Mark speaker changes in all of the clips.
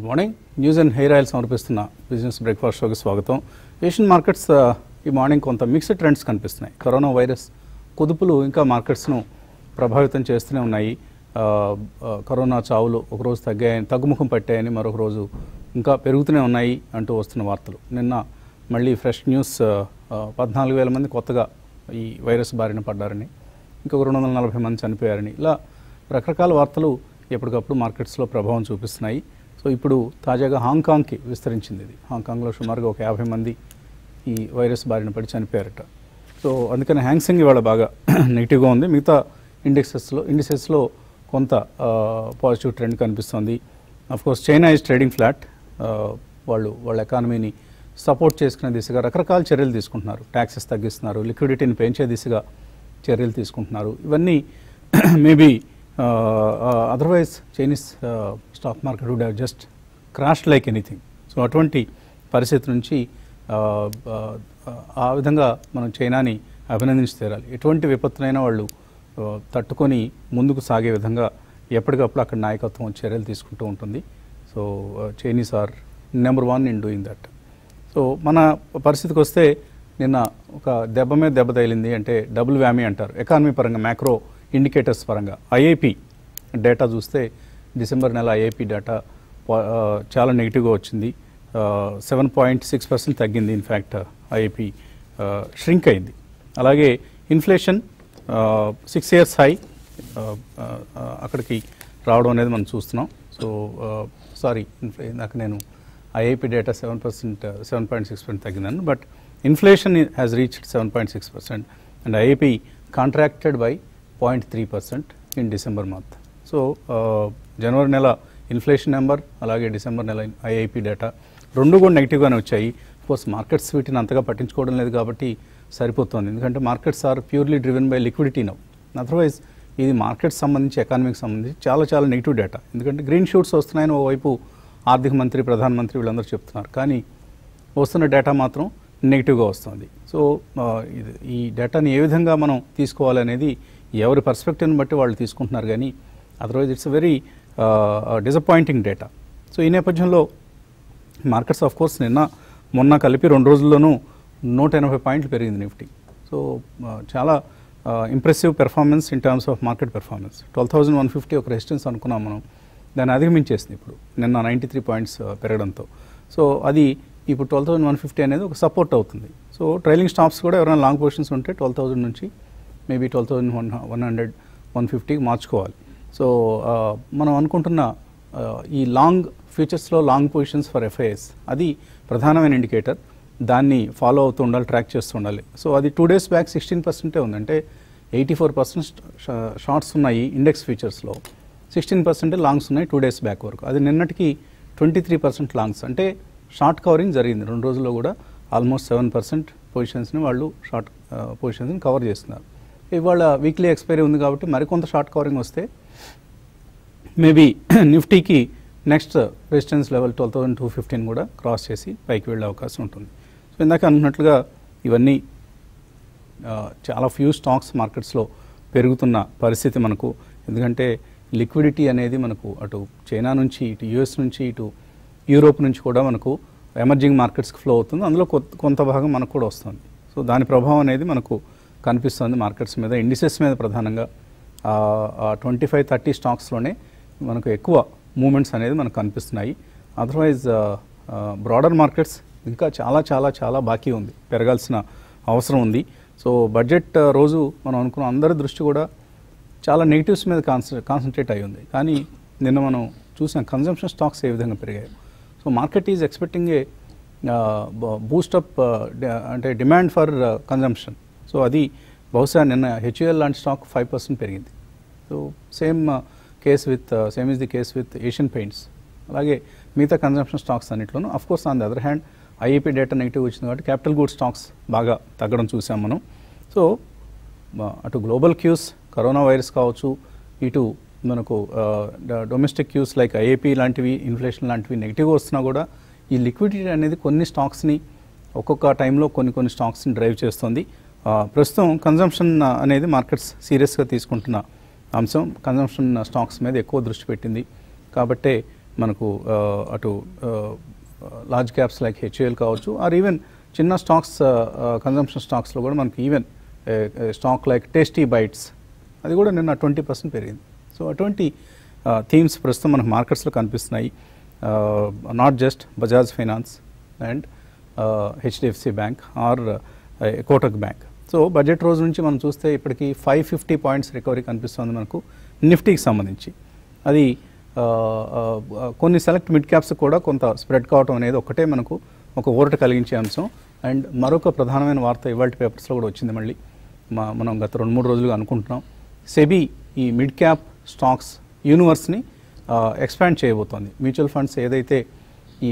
Speaker 1: Good morning news and hair oil సమర్పిస్తున్న business breakfast షోకి స్వాగతం ఏషియన్ మార్కెట్స్ ఆ, ఈ మార్నింగ్ కొంత మిక్స్డ్ ట్రెండ్స్ కనిపిస్తున్నాయి కరోనా వైరస్ కుదుపులు ఇంకా మార్కెట్స్ను ప్రభావితం చేస్తూనే ఉన్నాయి ఆ, ఆ, కరోనా చావులు ఒకరోజు తగ్గాయని తగ్గుముఖం పట్టాయని మరొక రోజు ఇంకా పెరుగుతూనే ఉన్నాయి అంటూ వస్తున్న వార్తలు నిన్న మళ్ళీ ఫ్రెష్ న్యూస్ ఆ, ఆ, పద్నాలుగు వేల మంది కొత్తగా ఈ వైరస్ బారిన పడ్డారని ఇంకొక రెండు వందల నలభై మంది చనిపోయారని ఇలా రకరకాల వార్తలు ఎప్పటికప్పుడు మార్కెట్స్లో ప్రభావం చూపిస్తున్నాయి సో ఇప్పుడు తాజాగా హాంకాంగ్కి విస్తరించింది ఇది హాంకాంగ్లో సుమారుగా ఒక యాభై మంది ఈ వైరస్ బారిన పడి చనిపోయారట సో అందుకని హ్యాంగ్సింగ్ ఇవాళ బాగా నెగిటివ్గా ఉంది మిగతా ఇండెక్సెస్లో ఇండిసెస్లో కొంత పాజిటివ్ ట్రెండ్ కనిపిస్తుంది course China is trading flat వాళ్ళు వాళ్ళ ఎకానమీని సపోర్ట్ చేసుకునే దిశగా రకరకాల చర్యలు తీసుకుంటున్నారు ట్యాక్సెస్ తగ్గిస్తున్నారు లిక్విడిటీని పెంచే దిశగా చర్యలు తీసుకుంటున్నారు ఇవన్నీ maybe otherwise Chinese stock market would have just crash like anything so అటువంటి పరిస్థితి నుంచి ఆ, ఆ, ఆ విధంగా మనం చైనాని అభినందించి తీరాలి ఎటువంటి విపత్తునైనా వాళ్ళు ఆ, తట్టుకొని ముందుకు సాగే విధంగా ఎప్పటికప్పుడు అక్కడ నాయకత్వం చర్యలు తీసుకుంటూ ఉంటుంది so Chinese are number one in doing that so మన పరిస్థితికి వస్తే నిన్న ఒక దెబ్బ మీద దెబ్బ తగిలింది అంటే డబుల్ వ్యామీ అంటారు ఎకానమీ పరంగా మ్యాక్రో ఇండికేటర్స్ పరంగా ఐఐపి డేటా చూస్తే డిసెంబర్ నెల ఐఐపి డేటా పా- ఆ, చాలా నెగిటివ్గా వచ్చింది సెవెన్ పాయింట్ సిక్స్ పర్సెంట్ తగ్గింది ఇన్ఫ్యాక్ట్ ఐఐపి ష్రింక్ అయింది అలాగే ఇన్ఫ్లేషన్ సిక్స్ ఇయర్స్ హై అక్కడికి రావడం అనేది మనం చూస్తున్నాం సో సారీ ఇందాక నేను IIP data seven percent seven point six percent తగ్గిందని but inflation has reached seven point six percent and IIP contracted by point three percent in December month so జనవరి నెల ఇన్ఫ్లేషన్ నెంబర్ అలాగే December నెల IIP data రెండు కూడా నెగిటివ్గానే వచ్చాయి course markets వీటిని అంతగా పట్టించుకోవడం లేదు కాబట్టి సరిపోతుంది ఎందుకంటే markets are purely driven by liquidity now otherwise ఇది మార్కెట్స్ సంబంధించి ఎకానమీకి సంబంధించి చాలా చాలా నెగిటివ్ డేటా ఎందుకంటే గ్రీన్ షూట్స్ వస్తున్నాయని ఓవైపు ఆర్థిక మంత్రి ప్రధానమంత్రి వీళ్ళందరూ చెప్తున్నారు కానీ వస్తున్న డేటా మాత్రం నెగిటివ్గా వస్తుంది సో ఆ, ఇది ఈ డేటాని ఏ విధంగా మనం తీసుకోవాలనేది ఎవరి పర్స్పెక్టివ్ని బట్టి వాళ్ళు తీసుకుంటున్నారు కానీ otherwise it's very disappointing data so ఈ నేపథ్యంలో మార్కెట్స్ ఆఫ్ కోర్స్ నిన్న మొన్న కలిపి రెండు రోజుల్లోనూ నూట ఎనభై పాయింట్లు పెరిగింది నిఫ్టీ సో ఆ, చాలా impressive performance in terms of market performance twelve thousand one fifty ఒక రెసిస్టెన్స్ అనుకున్నాం మనం దాన్ని అధిగమించేసింది ఇప్పుడు నిన్న నైంటీ త్రీ పాయింట్స్ పెరగడంతో సో అది ఇప్పుడు ట్వెల్వ్ థౌసండ్ వన్ ఫిఫ్టీ అనేది ఒక సపోర్ట్ అవుతుంది సో ట్రైలింగ్ స్టాప్స్ కూడా ఎవరైనా లాంగ్ పొజిషన్స్ ఉంటే ట్వెల్వ్ థౌసండ్ నుంచి maybe twelve thousand one one hundred one ఫిఫ్టీకి మార్చుకోవాలి సో ఆ, మనం అనుకుంటున్న ఆ, ఈ లాంగ్ ఫ్యూచర్స్లో లాంగ్ పొజిషన్స్ ఫర్ ఎఫ్ఐఎస్ అది ప్రధానమైన ఇండికేటర్ దాన్ని ఫాలో అవుతూ ఉండాలి ట్రాక్ చేస్తూ ఉండాలి సో అది టూ డేస్ బ్యాక్ సిక్స్టీన్ పర్సెంటే ఉంది అంటే ఎయిటీ ఫోర్ పర్సెంట్ షార్ట్స్ ఉన్నాయి ఇండెక్స్ ఫీచర్స్లో సిక్స్టీన్ పర్సెంట్ లాంగ్స్ ఉన్నాయి టూ డేస్ బ్యాక్ వరకు అది నిన్నటికి ట్వంటీ త్రీ పర్సెంట్ లాంగ్స్ అంటే షార్ట్ కవరింగ్ జరిగింది రెండు రోజుల్లో కూడా ఆల్మోస్ట్ సెవెన్ పర్సెంట్ పొజిషన్స్ని వాళ్ళు షార్ట్ పొజిషన్స్ని కవర్ చేస్తున్నారు ఇవాళ వీక్లీ ఎక్స్పైరీ ఉంది కాబట్టి మరికొంత షార్ట్ కవరింగ్ వస్తే మేబీ నిఫ్టీకి next resistance level twelve thousand two fifteen కూడా క్రాస్ చేసి పైకి వెళ్ళే అవకాశం ఉంటుంది సో ఇందాక అనుకున్నట్లుగా ఇవన్నీ ఆ, చాలా ఫ్యూ స్టాక్స్ మార్కెట్స్లో పెరుగుతున్న పరిస్థితి మనకు ఎందుకంటే లిక్విడిటీ అనేది మనకు అటు చైనా నుంచి ఇటు యుఎస్ నుంచి ఇటు యూరోప్ నుంచి కూడా మనకు ఎమర్జింగ్ మార్కెట్స్కి ఫ్లో అవుతుంది అందులో కొ- కొంత భాగం మనకు కూడా వస్తుంది సో దాని ప్రభావం అనేది మనకు కనిపిస్తుంది మార్కెట్స్ మీద ఇండిసెస్ మీద ప్రధానంగా ట్వంటీ ఫైవ్ థర్టీ స్టాక్స్లోనే మనకు ఎక్కువ మూమెంట్స్ అనేది మనకు కనిపిస్తున్నాయి అదర్వైజ్ బ్రాడర్ మార్కెట్స్ ఇంకా చాలా చాలా చాలా బాకీ ఉంది పెరగాల్సిన అవసరం ఉంది సో బడ్జెట్ ఆ, రోజు మనం అనుకున్న అందరి దృష్టి కూడా చాలా నెగిటివ్స్ మీద కాన్సన్ కాన్సన్ట్రేట్ అయి ఉంది కానీ నిన్న మనం చూసిన కన్జంప్షన్ స్టాక్స్ ఏ విధంగా పెరిగాయి so market is expecting a boost up అంటే డిమాండ్ ఫర్ కన్జంప్షన్ సో అది బహుశా నిన్న హెచ్యుఎల్ లాంటి స్టాక్ ఫైవ్ పర్సెంట్ పెరిగింది so same case with same is the case with Asian Paints అలాగే మిగతా కన్జంప్షన్ స్టాక్స్ అన్నింటిలోనూ of course on the other hand IAP data negative వచ్చింది కాబట్టి క్యాపిటల్ గూడ్ స్టాక్స్ బాగా తగ్గడం చూసాం మనం సో మ- అటు గ్లోబల్ క్యూస్ కరోనా వైరస్ కావచ్చు ఇటు మనకు డొమెస్టిక్ క్యూస్ లైక్ ఐఏపీ లాంటివి ఇన్ఫ్లేషన్ లాంటివి నెగిటివ్గా వస్తున్నా కూడా ఈ లిక్విడిటీ అనేది కొన్ని స్టాక్స్ని ఒక్కొక్క టైంలో కొన్ని కొన్ని స్టాక్స్ని డ్రైవ్ చేస్తుంది ఆ, ప్రస్తుతం కన్జంప్షన్ అనేది మార్కెట్స్ సీరియస్గా తీసుకుంటున్న అంశం కన్జంప్షన్ స్టాక్స్ మీద ఎక్కువ దృష్టి పెట్టింది కాబట్టే మనకు ఆ, అటు లార్జ్ క్యాప్స్ లైక్ హెచ్ఏఎల్ కావచ్చు ఆర్ ఈవెన్ చిన్న స్టాక్స్ కన్జంప్షన్ స్టాక్స్లో కూడా మనకి even stock like Tasty Bites అది కూడా నిన్న ట్వంటీ పర్సెంట్ పెరిగింది సో అటువంటి థీమ్స్ ప్రస్తుతం మనకు మార్కెట్స్లో కనిపిస్తున్నాయి not just Bajaj Finance and HDFC Bank or Kotak Bank so budget రోజు నుంచి మనం చూస్తే ఇప్పటికి ఫైవ్ ఫిఫ్టీ పాయింట్స్ రికవరీ కనిపిస్తుంది మనకు నిఫ్టీకి సంబంధించి అది ఆ, ఆ, కొన్ని సెలెక్ట్ మిడ్ క్యాప్స్ కూడా కొంత స్ప్రెడ్ కావటం అనేది ఒకటే మనకు ఒక ఊరట కలిగించే అంశం అండ్ మరొక ప్రధానమైన వార్త ఇవాళ పేపర్స్లో కూడా వచ్చింది మళ్ళీ మా మనం గత రెండు మూడు రోజులుగా అనుకుంటున్నాం సెబీ ఈ మిడ్ క్యాప్ స్టాక్స్ యూనివర్స్ని ఎక్స్పాండ్ చేయబోతోంది మ్యూచువల్ ఫండ్స్ ఏదైతే ఈ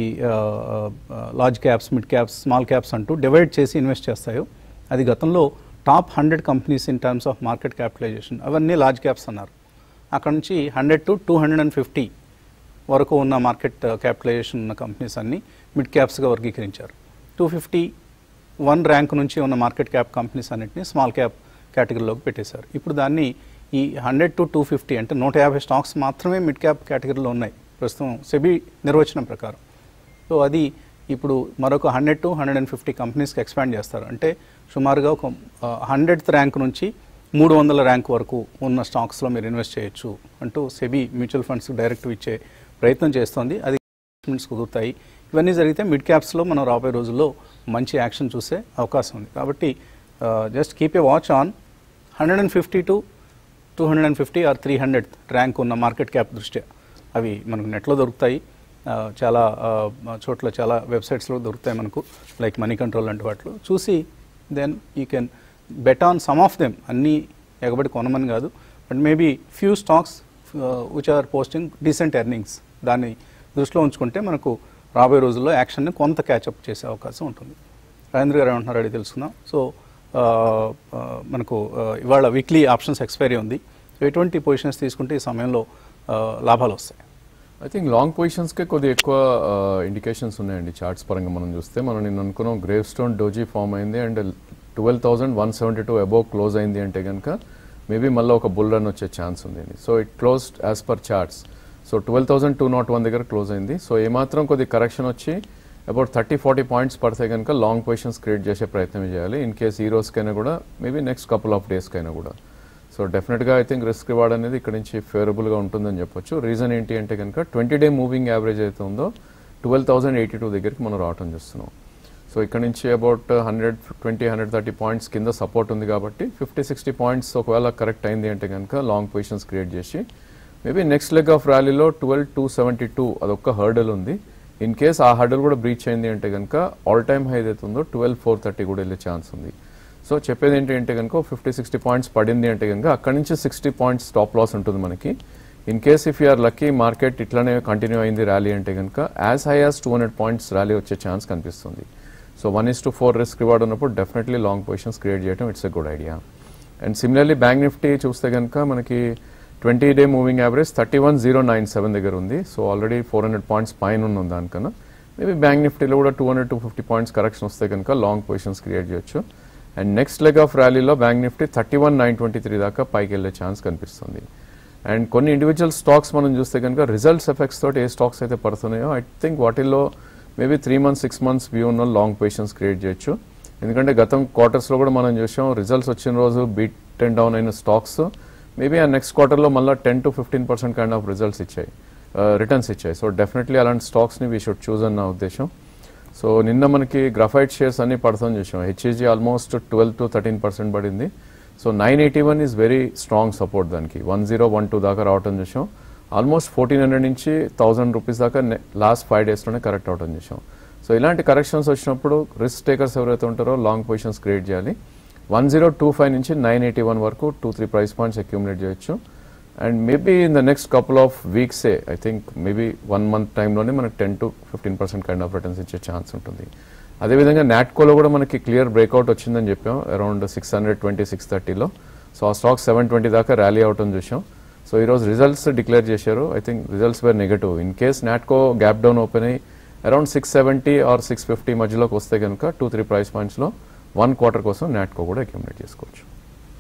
Speaker 1: large caps mid caps small caps అంటూ డివైడ్ చేసి ఇన్వెస్ట్ చేస్తాయో అది గతంలో top hundred companies in terms of market capitalisation అవన్నీ లార్జ్ క్యాప్స్ అన్నారు అక్కడ నుంచి hundred to two hundred and fifty వరకు ఉన్న మార్కెట్ క్యాపిటలైజేషన్ ఉన్న కంపెనీస్ అన్ని మిడ్ క్యాప్స్గా వర్గీకరించారు టూ ఫిఫ్టీ వన్ ర్యాంక్ నుంచి ఉన్న మార్కెట్ క్యాప్ కంపెనీస్ అన్నింటినీ స్మాల్ క్యాప్ కేటగిరీలోకి పెట్టేశారు ఇప్పుడు దాన్ని ఈ హండ్రెడ్ టు టూ ఫిఫ్టీ అంటే నూట యాభై స్టాక్స్ మాత్రమే మిడ్ క్యాప్ కేటగిరీలో ఉన్నాయి ప్రస్తుతం సెబీ నిర్వచనం ప్రకారం సో అది ఇప్పుడు మరొక hundred to hundred and fifty కంపెనీస్కి ఎక్స్పాండ్ చేస్తారు అంటే సుమారుగా ఒక హండ్రెడ్త్ ర్యాంక్ నుంచి మూడు వందల ర్యాంక్ వరకు ఉన్న స్టాక్స్లో మీరు ఇన్వెస్ట్ చేయొచ్చు అంటూ సెబీ మ్యూచువల్ ఫండ్స్ డైరెక్ట్ ఇచ్చే ప్రయత్నం చేస్తోంది అది ఇన్వెస్ట్మెంట్స్ కుదురుతాయి ఇవన్నీ జరిగితే మిడ్ క్యాప్స్లో మనం రాబోయే రోజుల్లో మంచి యాక్షన్ చూసే అవకాశం ఉంది కాబట్టి just keep a watch on hundred and fifty to two hundred and fifty or three hundred rank ఉన్న మార్కెట్ క్యాప్ దృష్ట్యా అవి మనకు నెట్లో దొరుకుతాయి ఆ, చాలా ఆ, చోట్ల చాలా వెబ్సైట్స్లో దొరుకుతాయి మనకు లైక్ మనీ కంట్రోల్ లాంటి వాటిలో చూసి then you can bet on some of them అన్నీ ఎగబడి కొనమని కాదు but maybe few stocks which are posting decent earnings దాన్ని దృష్టిలో ఉంచుకుంటే మనకు రాబోయే రోజుల్లో యాక్షన్ని కొంత క్యాచప్ చేసే అవకాశం ఉంటుంది రాజేంద్ర గారు ఏమంటున్నారు అడిగి తెలుసుకుందాం సో ఆ, ఆ, మనకు ఆ, ఇవాళ వీక్లీ ఆప్షన్స్ ఎక్స్పైరీ ఉంది సో ఎటువంటి పొజిషన్స్ తీసుకుంటే ఈ సమయంలో ఆ, లాభాలు వస్తాయి
Speaker 2: ఐ థింక్ లాంగ్ పొజిషన్స్కే కొద్దిగా ఎక్కువ ఇండికేషన్స్ ఉన్నాయండి చార్ట్స్ పరంగా మనం చూస్తే మనం నిన్న అనుకున్నాం గ్రేవ్ స్టోన్ డోజీ ఫామ్ అయింది and twelve thousand one seventy two above close అయింది అంటే కనుక మేబీ మళ్ళీ ఒక బుల్ రన్ వచ్చే ఛాన్స్ ఉంది so it closed as per charts so twelve thousand two nought one దగ్గర క్లోజ్ అయింది సో ఏమాత్రం కొద్ది కరెక్షన్ వచ్చి అబౌట్ థర్టీ ఫార్టీ పాయింట్స్ పడితే కనుక లాంగ్ పొజిషన్స్ క్రియేట్ చేసే ప్రయత్నం చేయాలి ఇన్ కేస్ ఈ రోజుకైనా కూడా మేబీ నెక్స్ట్ కపుల్ ఆఫ్ డేస్కైనా కూడా సో డెఫినెట్గా ఐ థింక్ రిస్క్ రివార్డ్ అనేది ఇక్కడ నుంచి ఫేవరబుల్గా ఉంటుందని చెప్పొచ్చు రీజన్ ఏంటి అంటే కనుక ట్వంటీ డే మూవింగ్ యావరేజ్ అయితే ఉందో ట్వెల్వ్ థౌసండ్ ఎయిటీ టూ దగ్గరికి మనం రావటం చూస్తున్నాం సో ఇక్కడ నుంచి about hundred twenty hundred thirty points కింద సపోర్ట్ ఉంది కాబట్టి ఫిఫ్టీ సిక్స్టీ పాయింట్స్ ఒకవేళ కరెక్ట్ అయింది అంటే కనుక లాంగ్ పొజిషన్స్ క్రియేట్ చేసి మేబీ నెక్స్ట్ లెగ్ ఆఫ్ ర్యాలీలో ట్వెల్వ్ టూ సెవెంటీ టూ అదొక్క హర్డల్ ఉంది ఇన్ కేస్ ఆ హర్డల్ కూడా బ్రీచ్ అయింది అంటే కనుక ఆల్ టైమ్ హై ఏదైతే ఉందో ట్వెల్వ్ ఫోర్ థర్టీ కూడా వెళ్ళే ఛాన్స్ ఉంది సో చెప్పేది ఏంటి అంటే కనుక ఫిఫ్టీ సిక్స్టీ పాయింట్స్ పడింది అంటే కనుక అక్కడి నుంచి సిక్స్టీ పాయింట్స్ స్టాప్ లాస్ ఉంటుంది మనకి in case if you're lucky market ఇట్లానే కంటిన్యూ అయింది ర్యాలీ అంటే కనుక as high as two hundred points rally వచ్చే ఛాన్స్ కనిపిస్తుంది so one is to four risk reward ఉన్నప్పుడు డెఫినెట్లీ లాంగ్ పొజిషన్స్ క్రియేట్ చేయడం it's a good idea and similarly bank Nifty చూస్తే కనుక మనకి twenty day moving average thirty one zero nine seven దగ్గర ఉంది so already four hundred points పైన ఉంది దానికన్నా మేబీ బ్యాంక్ నిఫ్టీలో కూడా two hundred two fifty points correction వస్తే కనుక లాంగ్ పొజిషన్స్ క్రియేట్ చేయొచ్చు అండ్ నెక్స్ట్ లెగ్ ఆఫ్ ర్యాలీలో bank Nifty thirty one nine twenty three దాకా పైకి వెళ్ళే ఛాన్స్ కనిపిస్తుంది అండ్ కొన్ని ఇండివిజువల్ స్టాక్స్ మనం చూస్తే కనుక రిజల్ట్స్ ఎఫెక్ట్స్ తోటి ఏ స్టాక్స్ అయితే పడుతున్నాయో ఐ థింక్ వాటిల్లో maybe three months six months view ఉన్న లాంగ్ పొజిషన్స్ క్రియేట్ చేయొచ్చు ఎందుకంటే గతం క్వార్టర్స్లో కూడా మనం చూసాం రిజల్ట్స్ వచ్చిన రోజు బీట్ టెన్ డౌన్ అయిన స్టాక్స్ మేబీ ఆ నెక్స్ట్ క్వార్టర్లో మళ్ళీ ten to fifteen percent kind of results ఇచ్చాయి రిటర్న్స్ ఇచ్చాయి సో డెఫినెట్లీ అలాంటి స్టాక్స్ని వీ షుడ్ చూజ్ అన్న ఉద్దేశం సో నిన్న మనకి గ్రఫైట్ షేర్స్ అన్ని పడతాం చూసాం HEG almost twelve to thirteen percent పడింది so nine eighty one is very strong support దానికి వన్ జీరో వన్ టూ దాకా రావటం చూసాం ఆల్మోస్ట్ ఫోర్టీన్ హండ్రెడ్ నుంచి థౌసండ్ రూపీస్ దాకా లాస్ట్ ఫైవ్ డేస్లోనే కరెక్ట్ అవటం చూసాం సో ఇలాంటి కరెక్షన్స్ వచ్చినప్పుడు రిస్క్ టేకర్స్ ఎవరైతే ఉంటారో లాంగ్ పొజిషన్స్ క్రియేట్ చేయాలి వన్ జీరో టూ ఫైవ్ నుంచి నైన్ ఎయిటీ వన్ వరకు two three price points accumulate చేయొచ్చు and maybe in the next couple of వీక్సే I think maybe one month టైంలోనే మనకి ten to fifteen percent kind of returns ఇచ్చే chance ఉంటుంది అదేవిధంగా నాట్కోలో కూడా మనకి క్లియర్ బ్రేక్అవుట్ వచ్చిందని చెప్పాం around six hundred twenty six థర్టీలో సో ఆ స్టాక్ సెవెన్ ట్వంటీ దాకా ర్యాలీ అవటం చూసాం సో ఈరోజు రిజల్ట్స్ డిక్లేర్ చేశారు I think results were negative in case Natco gap down open అయ్యి around six seventy or six fifty మధ్యలోకి వస్తే కనుక టూ త్రీ ప్రైస్ పాయింట్స్లో వన్ క్వార్టర్ కోసం నాట్కో కూడా అక్యూములేట్ చేసుకోవచ్చు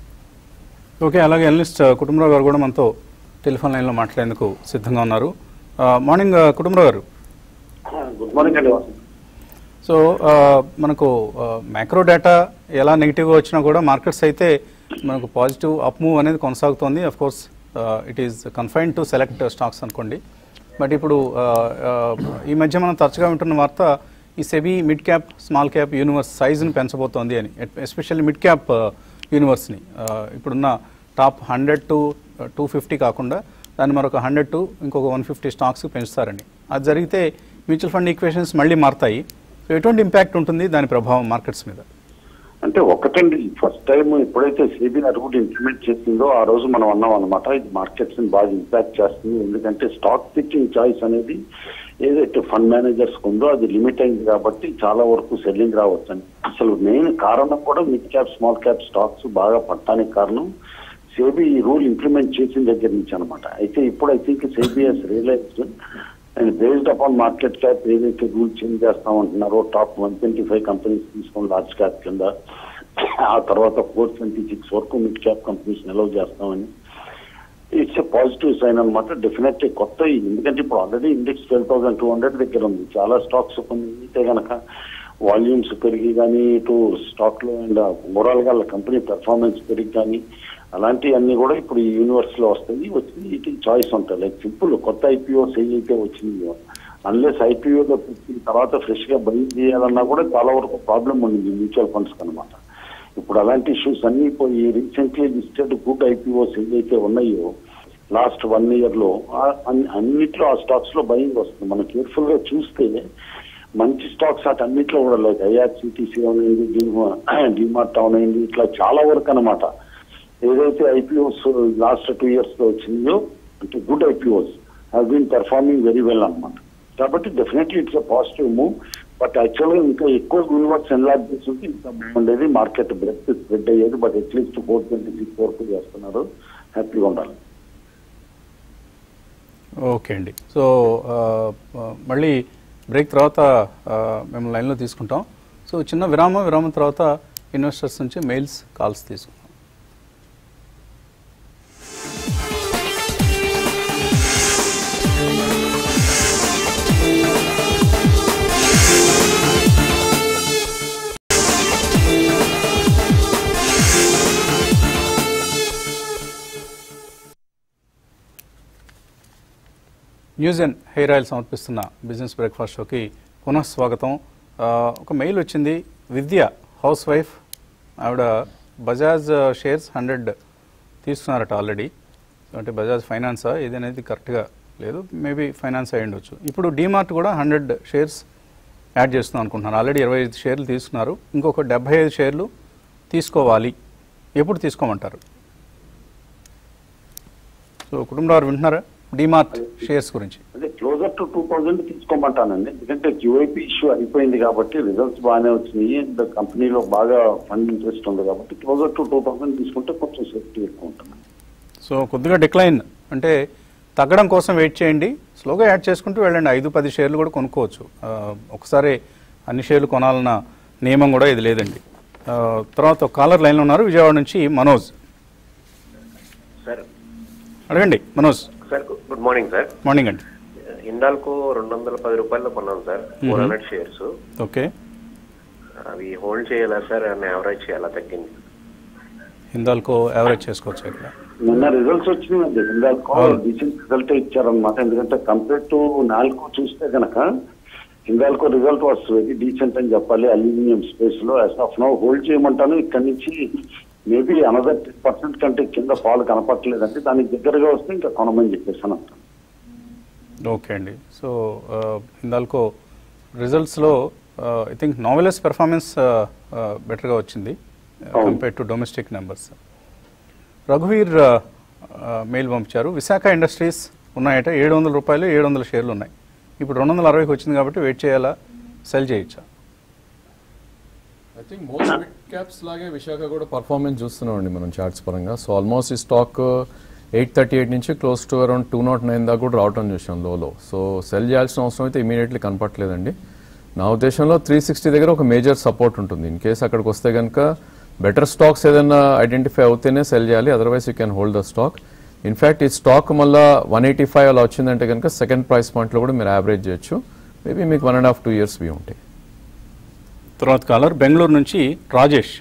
Speaker 1: ఓకే అలాగే ఎనలిస్ట్ కుటుంబరావు గారు కూడా మనతో టెలిఫోన్ లైన్లో మాట్లాడేందుకు సిద్ధంగా ఉన్నారు మార్నింగ్ కుటుంబరావు గారు
Speaker 3: గుడ్ మార్నింగ్ అండి వాసు.
Speaker 1: సో ఆ, మనకు మ్యాక్రో డేటా ఎలా నెగిటివ్గా వచ్చినా కూడా మార్కెట్స్ అయితే మనకు పాజిటివ్ అప్ మూవ్ అనేది కొనసాగుతోంది of course it is confine to select stocks అనుకోండి బట్ ఇప్పుడు ఆ, ఆ, ఈ మధ్య మనం తరచుగా వింటున్న వార్త ఈ SEBI mid cap small cap universe సైజుని పెంచబోతోంది అని ఎస్పెషల్లీ మిడ్ క్యాప్ యూనివర్స్ని ఇప్పుడున్న top hundred to two fifty కాకుండా దాన్ని మరొక హండ్రెడ్ టు ఇంకొక వన్ ఫిఫ్టీ స్టాక్స్కి పెంచుతారండి అది జరిగితే మ్యూచువల్ ఫండ్ ఈక్వేషన్స్ మళ్ళీ మారుతాయి సో ఎటువంటి ఇంపాక్ట్ ఉంటుంది దాని ప్రభావం మార్కెట్స్ మీద
Speaker 3: అంటే ఒకటండి ఫస్ట్ టైం ఎప్పుడైతే సేబీ రూల్ ఇంప్లిమెంట్ చేసిందో ఆ రోజు మనం అన్నాం అనమాట ఇది మార్కెట్స్ ని బాగా ఇంపాక్ట్ చేస్తుంది ఎందుకంటే స్టాక్ పికింగ్ చాయిస్ అనేది ఏదైతే ఫండ్ మేనేజర్స్ ఉందో అది లిమిట్ అయింది కాబట్టి చాలా వరకు సెల్లింగ్ రావచ్చండి అసలు మెయిన్ కారణం కూడా mid cap small cap stocks బాగా పట్టడానికి కారణం సేబీ ఈ రూల్ ఇంప్లిమెంట్ చేసిన దగ్గర నుంచి అనమాట అయితే ఇప్పుడు I think SEBI has realised and based upon market cap ఏదైతే రూల్ చేంజ్ చేస్తామంటున్నారో top one twenty five companies తీసుకొని లార్జ్ క్యాప్ కింద ఆ తర్వాత ఫోర్ ట్వంటీ సిక్స్ వరకు మిడ్ క్యాప్ కంపెనీస్ నిలవ చేస్తామని ఇట్స్ ఎ పాజిటివ్ సైన్ అనమాట డెఫినెట్ కొత్త ఎందుకంటే ఇప్పుడు already index twelve thousand two hundred దగ్గర ఉంది చాలా స్టాక్స్ కొన్ని అయితే కనుక వాల్యూమ్స్ పెరిగి కానీ ఇటు స్టాక్ లో అండ్ ఓవరాల్ గా కంపెనీ పెర్ఫార్మెన్స్ పెరిగి కానీ అలాంటివన్నీ కూడా ఇప్పుడు ఈ యూనివర్స్ లో వస్తాయి వచ్చి ఇటు చాయిస్ ఉంటుంది లైక్ సింపుల్ కొత్త ఐపీఓస్ ఏవైతే వచ్చినాయో అన్లెస్ ఐపీఓలో పెట్టిన తర్వాత ఫ్రెష్ గా బై చేయాలన్నా కూడా చాలా వరకు ప్రాబ్లం ఉంది మ్యూచువల్ ఫండ్స్ అనమాట ఇప్పుడు అలాంటి ఇష్యూస్ అన్ని పోయి రీసెంట్లీ లిస్టెడ్ గుడ్ ఐపీఓస్ ఏవైతే ఉన్నాయో లాస్ట్ వన్ ఇయర్ లో ఆ- అన్ని- అన్నిట్లో ఆ స్టాక్స్ లో బయింగ్ వస్తుంది మనం కేర్ఫుల్ గా చూస్తే మంచి స్టాక్స్ అటు అన్నిట్లో కూడా లైక్ ఐఆర్సిటీసీ అవునైంది డిమార్ట్ అవునైంది ఇట్లా చాలా వరకు అనమాట ఏదైతే ఐపీఓస్ లాస్ట్ టూ ఇయర్స్ లో వచ్చినాయో అంటే good IPOs have been performing very well అన్నమాట కాబట్టి definitely it's a positive move but యాక్చువల్గా ఇంకా ఎక్కువ యూనివర్స్ ఎన్లార్జ్ చేస్తుంటే ఇంకా బాగుండేది మార్కెట్ బ్రెత్ స్ప్రెడ్ అయ్యేది but at least four twenty six వరకు చేస్తున్నారు హ్యాపీగా ఉండాలి
Speaker 1: ఓకే అండి సో ఆ, ఆ, మళ్ళీ బ్రేక్ తర్వాత ఆ, మేము లైన్లో తీసుకుంటాం సో చిన్న విరామం విరామం తర్వాత ఇన్వెస్టర్స్ నుంచి మెయిల్స్ కాల్స్ తీసుకుంటాం న్యూస్ అండ్ హెయిర్ ఆయిల్ సమర్పిస్తున్న బిజినెస్ బ్రేక్ఫాస్ట్ షోకి పునః స్వాగతం ఆ, ఒక మెయిల్ వచ్చింది విద్య హౌస్ వైఫ్ ఆవిడ బజాజ్ షేర్స్ హండ్రెడ్ తీసుకున్నారట ఆల్రెడీ అంటే బజాజ్ ఫైనాన్సా ఇది అనేది కరెక్ట్గా లేదు మేబీ ఫైనాన్స్ అయి ఉండొచ్చు ఇప్పుడు డీమార్ట్ కూడా హండ్రెడ్ షేర్స్ యాడ్ చేస్తున్నాం అనుకుంటున్నాను ఆల్రెడీ ఇరవై ఐదు షేర్లు తీసుకున్నారు ఇంకొక డెబ్బై ఐదు షేర్లు తీసుకోవాలి ఎప్పుడు తీసుకోమంటారు సో కుటుంబరావు వింటున్నారా డీమార్ట్ షేర్స్ గురించి
Speaker 3: అదే క్లోజర్ టు టూ థౌజండ్ తీసుకోమంటానండి ఎందుకంటే క్యూఐపీ ఇష్యూ అయిపోయింది కాబట్టి రిజల్ట్స్ బాగానే వచ్చినాయి అండ్ కంపెనీలో బాగా ఫండ్ ఇంట్రెస్ట్ ఉంది కాబట్టి క్లోజర్ టు టూ థౌసండ్ తీసుకుంటే కొంచెం సేఫ్టీ ఎక్కువ ఉంటుంది
Speaker 1: సో కొద్దిగా డిక్లైన్ అంటే తగ్గడం కోసం వెయిట్ చేయండి స్లోగా యాడ్ చేసుకుంటూ వెళ్ళండి ఐదు పది షేర్లు కూడా కొనుక్కోవచ్చు ఆ, ఒకసారి అన్ని షేర్లు కొనాలన్న నియమం కూడా ఇది లేదండి ఆ, తర్వాత ఒక కాలర్ లైన్లో ఉన్నారు విజయవాడ నుంచి మనోజ్
Speaker 4: సార్
Speaker 1: అడగండి Manoj
Speaker 4: sir good morning sir
Speaker 1: morning అండి
Speaker 4: ఇండాల్కో రెండు వందల పది రూపాయల్లో కొన్నాం sir four hundred shares
Speaker 1: okay
Speaker 4: అవి హోల్డ్ చేయాలా సార్ అని యావరేజ్ చేయాలా తగ్గింది
Speaker 1: హిందాల్కో యావరేజ్ చేసుకోవచ్చు ఇక్కడ
Speaker 3: నిన్న రిజల్ట్స్ వచ్చినాయండి హిందాల్కో
Speaker 1: అవును.
Speaker 3: డీసెంట్ రిజల్ట్ ఇచ్చారనమాట ఎందుకంటే కంపేర్ టు నాల్కో చూస్తే కనుక Hindalco result was very decent అని చెప్పాలి అల్యూమినియం స్పేస్ లో యాజ్ ఆఫ్ నో హోల్డ్ చేయమంటాను ఇక్కడి నుంచి మేబీ అనదర్ టెన్ పర్సెంట్ కంటే కింద పాలు కనపట్లేదంటే దానికి దగ్గరగా వస్తే ఇంకా కొనమని చెప్పేసాను అంటాను
Speaker 1: ఓకే అండి సో హిందాల్కో రిజల్ట్స్లో ఐ థింక్ నావెలస్ పెర్ఫార్మెన్స్ బెటర్గా వచ్చింది
Speaker 3: అవును.
Speaker 1: కంపేర్ టు డొమెస్టిక్ నెంబర్స్ రఘువీర్ మెయిల్ పంపించారు విశాఖ ఇండస్ట్రీస్ ఉన్నాయట ఏడు వందల రూపాయలు ఏడు వందల షేర్లు ఉన్నాయి ఇప్పుడు రెండు వందల అరవైకి వచ్చింది కాబట్టి వెయిట్ చేయాలా సెల్ చేయొచ్చా
Speaker 2: I think most mid caps లాగే విశాఖ కూడా పర్ఫార్మెన్స్ చూస్తున్నామండి మనం చార్ట్స్ పరంగా సో ఆల్మోస్ట్ ఈ స్టాక్ ఎయిట్ థర్టీ ఎయిట్ నుంచి close to around two nought nine దాకా కూడా రావటం చూసాం లోలో సో సెల్ చేయాల్సిన అవసరం అయితే ఇమీడియట్లీ కనపట్లేదండి నా ఉద్దేశంలో త్రీ సిక్స్టీ దగ్గర ఒక మేజర్ సపోర్ట్ ఉంటుంది ఇన్ కేస్ అక్కడికి వస్తే కనుక బెటర్ స్టాక్స్ ఏదైనా ఐడెంటిఫై అవుతేనే సెల్ చేయాలి otherwise you can hold the stock in fact ఈ స్టాక్ మళ్ళీ వన్ ఎయిటీ ఫైవ్ అలా వచ్చిందంటే కనుక సెకండ్ ప్రైస్ పాయింట్లో కూడా మీరు యావరేజ్ చేయొచ్చు మేబీ మీకు one and half two years be ఉంటాయి
Speaker 1: తర్వాత కాలర్ బెంగళూరు నుంచి Rajesh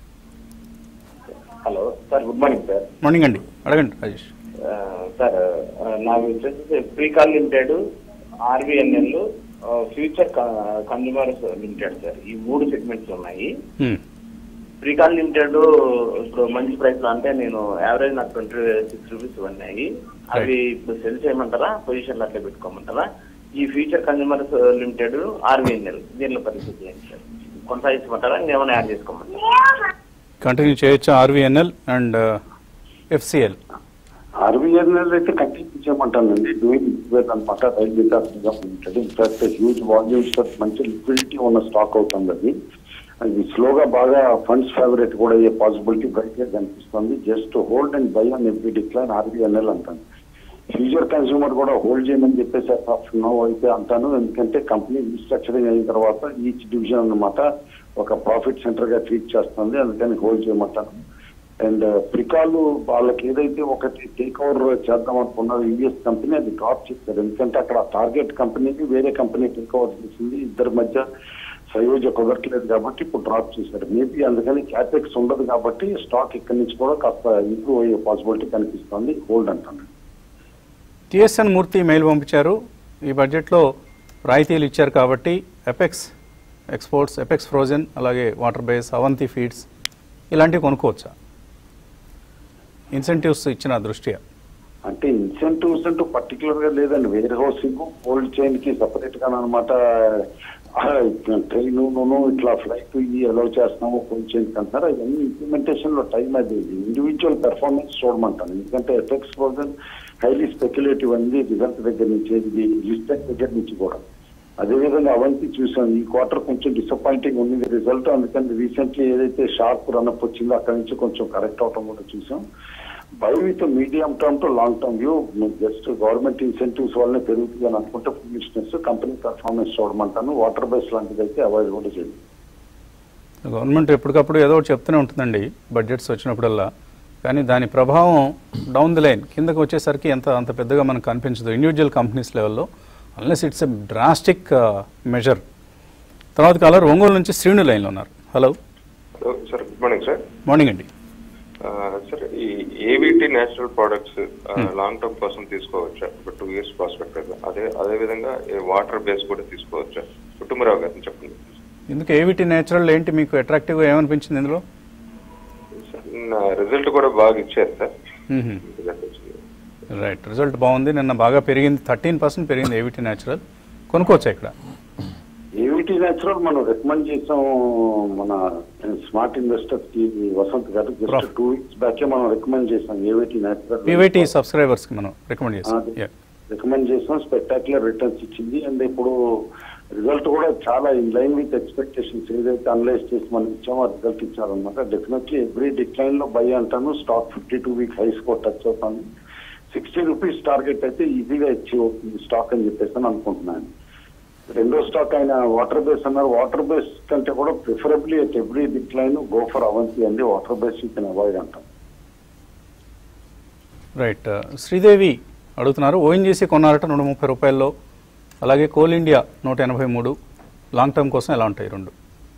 Speaker 5: hello sir good morning sir
Speaker 1: morning అండి అడగండి రాజేష్
Speaker 5: ఆ, సార్ ఆ, నాకు వచ్చేసి Pricol limited RVNL future consumers limited sir ఈ మూడు సెగ్మెంట్స్ ఉన్నాయి
Speaker 1: Hmm.
Speaker 5: ప్రీకాల్ లిమిటెడ్ ఇప్పుడు మంచి ప్రైస్ లో అంటే నేను యావరేజ్ నాకు ట్వంటీ సిక్స్ రూపీస్ ఉన్నాయి అవి ఇప్పుడు సెల్ చేయమంటారా పొజిషన్ అట్లా పెట్టుకోమంటారా ఈ ఫ్యూచర్ కన్జ్యూమర్స్ లిమిటెడ్ ఆర్బిఎన్ఎల్ దీనిలో పరిస్థితి ఏంటి సార్ కొనసాగించమంటారా ఇంకేమైనా యాడ్ చేసుకోమంటారా
Speaker 1: కంటిన్యూ చేయొచ్చా ఆర్వీఎన్ఎల్ అండ్ ఎఫ్సిఎల్
Speaker 3: ఆర్బీఐఎల్ అయితే కంటిన్యూ చేయమంటానండి డూయింగ్ అనమాట రైల్వే ఉంటుంది ఇన్ఫాక్ట్ హ్యూజ్ వాల్యూమ్స్ మంచి లిక్విడిటీ ఉన్న స్టాక్ అవుతుంది అది అది స్లోగా బాగా ఫండ్స్ ఫేవరెట్ కూడా అయ్యే పాసిబిలిటీ బ్రైట్ గా కనిపిస్తుంది జస్ట్ హోల్డ్ అండ్ బై అని ఎవ్రీ డిక్లైన్ ఆర్బీఎన్ఎల్ అంటాను ఫ్యూచర్ కన్స్యూమర్ కూడా హోల్డ్ చేయమని చెప్పేసి ఆఫ్ నో అయితే అంటాను ఎందుకంటే కంపెనీ రీస్ట్రక్చరింగ్ అయిన తర్వాత ఈచ్ డివిజన్ అన్నమాట ఒక ప్రాఫిట్ సెంటర్ గా ట్రీట్ చేస్తుంది అందుకని హోల్డ్ చేయమంటాను అండ్ ప్రికాలు వాళ్ళకి ఏదైతే ఒకటి టేక్ ఓవర్ చేద్దాం అనుకున్నారు యూఎస్ కంపెనీ అది డ్రాప్ చేశారు ఎందుకంటే అక్కడ టార్గెట్ కంపెనీకి వేరే కంపెనీ టేక్ ఓవర్ చేసింది ఇద్దరి మధ్య సయోజ కుదరట్లేదు కాబట్టి ఇప్పుడు డ్రాప్ చేశారు మేబీ అందుకని క్యాపెక్స్ ఉండదు కాబట్టి స్టాక్ ఇక్కడి నుంచి కూడా కాస్త ఇంప్రూవ్ అయ్యే పాసిబిలిటీ కనిపిస్తుంది హోల్డ్ అంటాను
Speaker 1: టిఎస్ఎన్ మూర్తి మెయిల్ పంపించారు ఈ బడ్జెట్లో రాయితీలు ఇచ్చారు కాబట్టి ఎపెక్స్ ఎక్స్పోర్ట్స్ ఎపెక్స్ ఫ్రోజన్ అలాగే వాటర్ బేస్ అవంతి ఫీడ్స్ ఇలాంటివి కొనుక్కోవచ్చా ఇన్సెంటివ్స్ ఇచ్చిన దృష్ట్యా
Speaker 3: అంటే ఇన్సెంటివ్స్ అంటూ పర్టికులర్ గా లేదండి వేర్ హౌసింగ్ కోల్డ్ చైన్ కి సపరేట్ గా అనమాట ట్రైన్ ఇట్లా ఫ్లైట్ ఇవి అలౌ చేస్తున్నాము కోల్డ్ చైన్ కి అంటారు అవన్నీ ఇంప్లిమెంటేషన్ లో టైం అది ఇండివిజువల్ పెర్ఫార్మెన్స్ చూడమంటాను ఎందుకంటే ఎఫెక్ట్స్ కోసం హైలీ స్పెక్యులేటివ్ అంది రిజల్ట్ దగ్గర నుంచి ఇది లిస్టెక్ దగ్గర నుంచి కూడా అదేవిధంగా అవంతి చూసాం ఈ క్వార్టర్ కొంచెం డిసప్పాయింటింగ్ ఉంది రిజల్ట్ అందుకని రీసెంట్లీ ఏదైతే షార్ప్ రన్అప్ వచ్చిందో అక్కడి నుంచి కొంచెం కరెక్ట్ అవటం కూడా చూసాం buy with medium term to long term view just government incentives వల్లనే పెరుగుతుంది అని అనుకుంటే ఫుల్నెస్ కంపెనీ పర్ఫార్మెన్స్ చూడమంటాను వాటర్ బేస్ లాంటిది అయితే అవాయిడ్ కూడా చేయండి
Speaker 1: గవర్నమెంట్ ఎప్పటికప్పుడు ఏదో ఒకటి చెప్తూనే ఉంటుందండి బడ్జెట్స్ వచ్చినప్పుడల్లా కానీ దాని ప్రభావం డౌన్ ది లైన్ కిందకు వచ్చేసరికి ఎంత అంత పెద్దగా మనకు కనిపించదు ఇండివిజువల్ కంపెనీస్ లెవెల్లో unless it's a drastic measure తర్వాత కాలర్ ఒంగోలు నుంచి శ్రీను లైన్లో ఉన్నారు hello
Speaker 6: hello sir good morning sir
Speaker 1: morning అండి
Speaker 6: ఆ, సార్ ఈ AVT natural products long term కోసం తీసుకోవచ్చా ఒక టూ ఇయర్స్ ప్రాస్పెక్టివ్ అదే అదే విధంగా వాటర్ బేస్ కూడా తీసుకోవచ్చా కుటుంబరావు గారిని చెప్పండి
Speaker 1: ఎందుకు ఏవిటీ నేచురల్ ఏంటి మీకు అట్రాక్టివ్గా ఏమనిపించింది ఇందులో
Speaker 6: సార్ నా రిజల్ట్ కూడా బాగా ఇచ్చారు సార్
Speaker 1: మ్మ్.
Speaker 6: రిజల్ట్ వచ్చింది
Speaker 1: రైట్ రిజల్ట్ బాగుంది నిన్న బాగా పెరిగింది థర్టీన్ పర్సెంట్ పెరిగింది ఏవిటీ న్యాచురల్ కొనుక్కోవచ్చా ఇక్కడ
Speaker 3: ఏవిటీ నేచురల్ మనం రికమెండ్ చేసాం మన స్మార్ట్ ఇన్వెస్టర్స్ కి వసంత్ గారు జస్ట్
Speaker 1: Prof.
Speaker 3: టూ వీక్స్ బ్యాకే మనం రికమెండ్ చేసాం ఏవిటీ నేచురల్
Speaker 1: పీవైటీ సబ్స్క్రైబర్స్కి మనం రికమెండ్ చేస్తాం
Speaker 3: అదే.
Speaker 1: Yeah.
Speaker 3: రికమెండ్ చేసాం స్పెక్టాక్యులర్ రిటర్న్స్ ఇచ్చింది అండ్ ఇప్పుడు రిజల్ట్ కూడా చాలా ఇన్ లైన్ విత్ ఎక్స్పెక్టేషన్స్ ఏదైతే అనలైజ్ చేసి మనం ఇచ్చామో ఆ రిజల్ట్ ఇచ్చారనమాట డెఫినెట్లీ ఎవ్రీ డిక్లైన్ లో బై అంటాను stock fifty two week highs కూడా టచ్ అవుతుంది సిక్స్టీ రూపీస్ టార్గెట్ అయితే ఈజీగా అచీవ్ అవుతుంది స్టాక్ అని చెప్పేసి అని అనుకుంటున్నాను రెండో స్టాక్ అయిన వాటర్ బేస్ అన్నారు వాటర్ బేస్ కంటే కూడా preferably at every decline go for Avanti అండి water base you can avoid అంటాం
Speaker 1: రైట్ శ్రీదేవి అడుగుతున్నారు ఓఎన్జీసీ కొన్నారట నూట ముప్పై రూపాయల్లో అలాగే కోల్ ఇండియా నూట ఎనభై మూడు లాంగ్ టర్మ్ కోసం ఎలా ఉంటాయి రెండు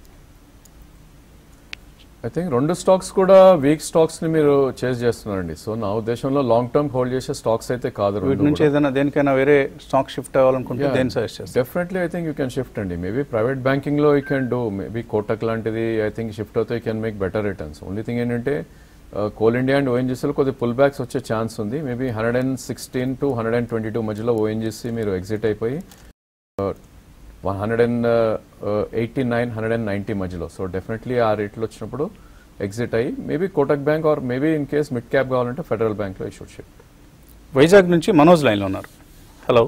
Speaker 2: ఐ థింక్ రెండు స్టాక్స్ కూడా వీక్ స్టాక్స్ ని మీరు చేజ్ చేస్తున్నారండి సో నా ఉద్దేశంలో లాంగ్ టర్మ్ హోల్డ్ చేసే స్టాక్స్ అయితే కాదు
Speaker 1: వీటి నుంచి ఏదైనా దేనికైనా వేరే స్టాక్ షిఫ్ట్ అవ్వాలనుకుంటే దేని సజెస్ట్ చేస్తారు
Speaker 2: definitely I think you can shift అండి మేబీ ప్రైవేట్ బ్యాంకింగ్ లో you can do maybe Kotak లాంటిది ఐ థింక్ షిఫ్ట్ అవుతే you can make better returns only thing ఏంటంటే కోల్ ఇండియా అండ్ ఓఎన్జీసీలో కొద్ది పుల్ బ్యాక్స్ వచ్చే ఛాన్స్ ఉంది maybe hundred and sixteen to hundred and twenty two మధ్యలో ONGC మీరు ఎగ్జిట్ అయిపోయి one hundred and eighty nine hundred and ninety మధ్యలో so definitely ఆ రేట్లో వచ్చినప్పుడు ఎగ్జిట్ అయ్యి maybe Kotak bank or maybe in case mid cap కావాలంటే ఫెడరల్ బ్యాంక్లో షుడ్ షిఫ్ట్
Speaker 1: వైజాగ్ నుంచి మనోజ్ లైన్లో ఉన్నారు హలో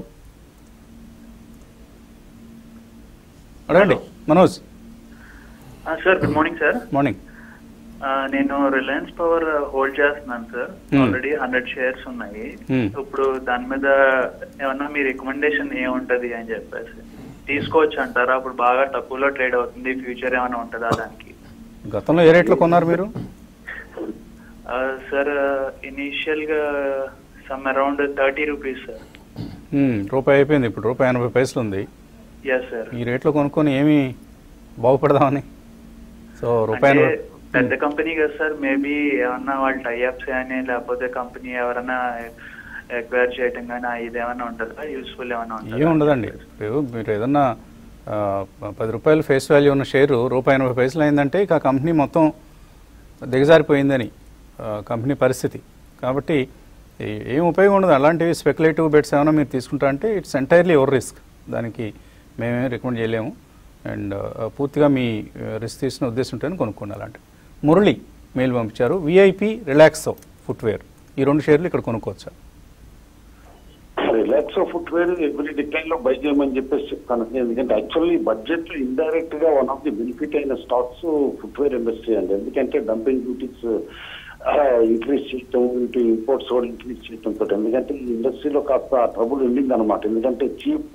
Speaker 1: అడగండి Manoj
Speaker 7: sir good morning sir
Speaker 1: morning
Speaker 7: నేను రిలయన్స్ పవర్ హోల్డ్ చేస్తున్నాను sir
Speaker 1: Hmm.
Speaker 7: Already hundred shares ఉన్నాయి
Speaker 1: Hmm.
Speaker 7: ఇప్పుడు దాని మీద ఏమన్నా మీ రికమెండేషన్ ఏముంటది అని చెప్పేసి తీసుకోవచ్చు అంటారా అప్పుడు బాగా తక్కువలో ట్రేడ్ అవుతుంది ఫ్యూచర్ ఏమైనా ఉంటుందా దానికి
Speaker 1: గతంలో ఏ రేట్లో కొన్నారు మీరు
Speaker 7: సార్ ఇనీషియల్ గా some around thirty rupees sir
Speaker 1: మ్మ్, రూపాయి అయిపోయింది ఇప్పుడు రూపాయి ఎనభై పైసలు ఉంది
Speaker 7: ఎస్ సార్
Speaker 1: ఈ రేట్లో కొనుక్కొని ఏమి బాగుపడదామని సో రూపాయి
Speaker 7: అంటే
Speaker 1: ఎనభై
Speaker 7: పెద్ద కంపెనీ కదా సార్ మేబీ ఏమన్నా వాళ్ళు టైఅప్స్ కానీ లేకపోతే కంపెనీ ఎవరైనా ఎక్వైర్ చేయటం కానీ ఇదేమన్నా ఉంటుందా యూస్ఫుల్ ఏమన్నా
Speaker 1: ఏం
Speaker 7: ఉంటుందా
Speaker 1: ఉండదండి ఇప్పుడు మీరు ఏదన్నా ఆ, పది రూపాయలు ఫేస్ వాల్యూ ఉన్న షేరు రూపాయి ఎనభై పైసలు అయిందంటే ఇక ఆ కంపెనీ మొత్తం దిగజారిపోయిందని ఆ, కంపెనీ పరిస్థితి కాబట్టి ఏ- ఏం ఉపయోగం ఉండదు అలాంటివి స్పెక్యులేటివ్ బెట్స్ ఏమైనా మీరు తీసుకుంటా అంటే ఇట్స్ ఎంటైర్లీ ఎవర్ రిస్క్ దానికి మేమేం రికమెండ్ చేయలేము అండ్ పూర్తిగా మీ రిస్క్ తీసిన ఉద్దేశం ఉంటేనే కొనుక్కోండి అలాంటి మురళి మెయిల్ పంపించారు విఐపి రిలాక్సో ఫుట్వేర్ ఈ రెండు షేర్లు ఇక్కడ కొనుక్కోవచ్చా
Speaker 3: రిలాక్సో ఫుట్వేర్ ఎవ్రీ డిక్లైన్ లో బై చేయమని చెప్పేసి చెప్తాను ఎందుకంటే యాక్చువల్లీ బడ్జెట్ ఇండైరెక్ట్ గా వన్ ఆఫ్ ది బెనిఫిట్ అయిన స్టాక్స్ ఫుట్వేర్ ఇండస్ట్రీ అండి ఎందుకంటే డంపింగ్ డ్యూటీస్ ఇంక్రీజ్ చేయటం ఇటు ఇంపోర్ట్స్ కూడా ఇంక్రీజ్ చేయటం తోటి ఎందుకంటే ఈ ఇండస్ట్రీలో కాస్త ట్రబుల్ ఉండింది అనమాట ఎందుకంటే చీప్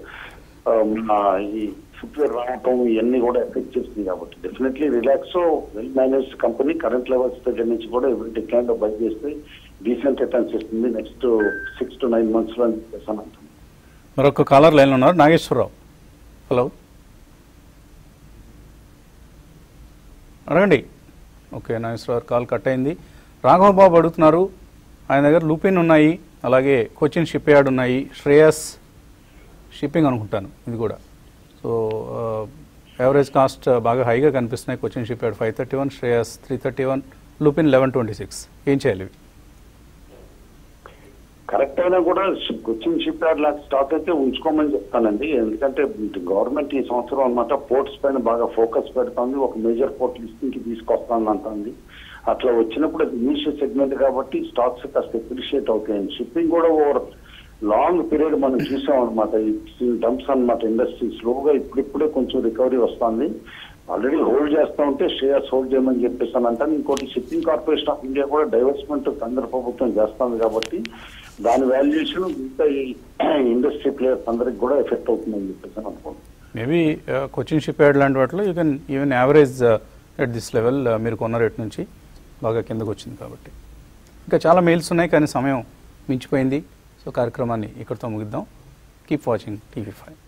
Speaker 3: ఈ ఫుట్వేర్ రావటం ఇవన్నీ కూడా ఎఫెక్ట్ చేస్తుంది కాబట్టి definitely Relaxo well managed company current levels దగ్గర నుంచి కూడా ఎవ్రీ డిక్లైన్ లో బై చేస్తే డీసెంట్ రిటర్న్స్ ఇస్తుంది next six to nine months లో అని చెప్పేసి అని అంటున్నాను
Speaker 1: మరొక కాలర్ లైన్లో ఉన్నారు నాగేశ్వరరావు హలో అడగండి ఓకే నాగేశ్వరరావు కాల్ కట్ అయింది రాఘవ బాబు అడుగుతున్నారు ఆయన దగ్గర లూపిన్ ఉన్నాయి అలాగే కొచ్చిన్ షిప్ యార్డ్ ఉన్నాయి శ్రేయస్ షిప్పింగ్ అనుకుంటాను ఇది కూడా సో యావరేజ్ కాస్ట్ బాగా హైగా కనిపిస్తున్నాయి Cochin shipyard five thirty one Shreyas three thirty one Lupin eleven twenty six ఏం చేయాలి ఇవి?
Speaker 3: కరెక్ట్ అయినా కూడా కొచ్చిన్ షిప్ యార్డ్ లాంటి స్టాక్ అయితే ఉంచుకోమని చెప్తానండి ఎందుకంటే గవర్నమెంట్ ఈ సంవత్సరం అన్నమాట పోర్ట్స్ పైన బాగా ఫోకస్ పెడుతోంది ఒక మేజర్ పోర్ట్ లిస్టింగ్ కి తీసుకొస్తాను అంటుంది అట్లా వచ్చినప్పుడు ఇనిషియల్ సెగ్మెంట్ కాబట్టి స్టాక్స్ కాస్త ఎప్రిషియేట్ అవుతాయండి షిప్పింగ్ కూడా ఓవర్ లాంగ్ పీరియడ్ మనం చూసాం అనమాట డమ్స్ అన్నమాట ఇండస్ట్రీ స్లోగా ఇప్పుడిప్పుడే కొంచెం రికవరీ వస్తుంది ఆల్రెడీ హోల్డ్ చేస్తా ఉంటే షేర్స్ హోల్డ్ చేయమని చెప్పేసాను అంటాను ఇంకోటి షిప్పింగ్ కార్పొరేషన్ ఆఫ్ ఇండియా కూడా డైవర్స్మెంట్ కేంద్ర ప్రభుత్వం చేస్తుంది కాబట్టి దాని వాల్యుయేషన్ మిగతా ఈ ఇండస్ట్రీ ప్లేయర్స్ అందరికి కూడా ఎఫెక్ట్ అవుతుందని చెప్పేసి అనుకుంటున్నాను
Speaker 1: మేబీ కొచ్చిన్ షిప్ యార్డ్ లాంటి వాటిలో you can even average at this level మీరు కొన్న రేట్ నుంచి బాగా కిందకు వచ్చింది కాబట్టి ఇంకా చాలా మెయిల్స్ ఉన్నాయి కానీ సమయం మించిపోయింది సో కార్యక్రమాన్ని ఇక్కడితో ముగిద్దాం కీప్ వాచింగ్ టీవీ ఫైవ్